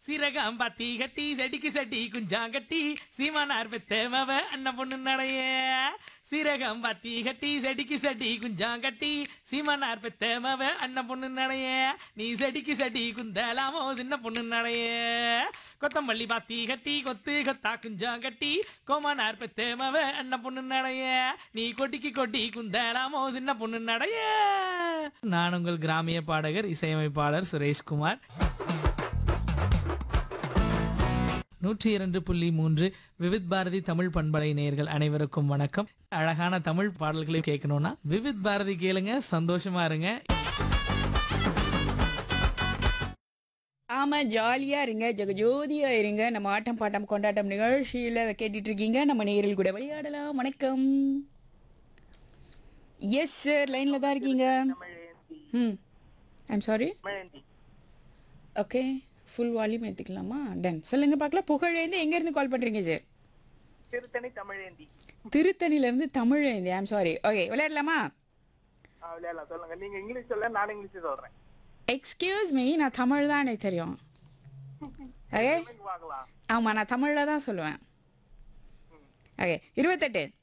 சீரகம் பத்தி கட்டி செடிக்கு செடி குஞ்சாங்கட்டி சீமானார் பெத்தேமவ அண்ணன் பொண்ணு நடைய சீரகம் பத்தி கட்டி செடிக்கு செடி குஞ்சாங்கட்டி சீமானார் பெத்தேமவ அண்ணன் பொண்ணு நடைய நீ செடிக்கு செடி குந்தலாமோ சின்ன பொண்ணு நடைய கொத்தமல்லி பாத்தி கட்டி கொத்து கொத்தா குஞ்சாங்கட்டி கோமானார் பெத்தேமவ அண்ணன் பொண்ணு நடைய நீ கொட்டிக்கு கொட்டி குந்தலாமோ சின்ன பொண்ணு நடைய நான் உங்கள் கிராமிய பாடகர் இசையமைப்பாளர் சுரேஷ்குமார் நூற்றி இரண்டு புள்ளி மூன்று விவித் பாரதி தமிழ் பண்பலை நேயர்கள் அனைவருக்கும் வணக்கம் அழகான தமிழ் பாடல்களை கேட்கணும்னா விவித் பாரதி கேளுங்க சந்தோஷமா இருங்க ஆமா ஜாலியா இருங்க ஜெகஜோதியா இருங்க நம்ம ஆட்டம் பாட்டம் கொண்டாட்டம் நிகழ்ச்சியில கேட்டுட்டு இருக்கீங்க நம்ம நேரில் கூட விளையாடலாம் வணக்கம் எஸ் சார் லைன்ல தான் இருக்கீங்க ம் I'm sorry okay full volume ஏற்றிக்கலாமா டன் சொல்லுங்க பார்க்கலாம் புகழேந்து எங்க இருந்து கால் பண்றீங்க சார் திருத்தணி தமிழேந்தி திருத்தணில இருந்து தமிழேந்தி ஐம் சாரி ஓகே விளையாடலாமா ஆ, விளையாடலாம் சொல்லுங்க நீங்க இங்கிலீஷ் சொல்ல நான் இங்கிலீஷ் சொல்றேன் எக்ஸ்கியூஸ் மீ நான் தமிழ் தான் எனக்கு தெரியும் ஓகே எனக்கு பார்க்கலாம் ஆமா நான் தமிழ்ல தான் சொல்லுவேன் ஓகே இருபத்தெட்டு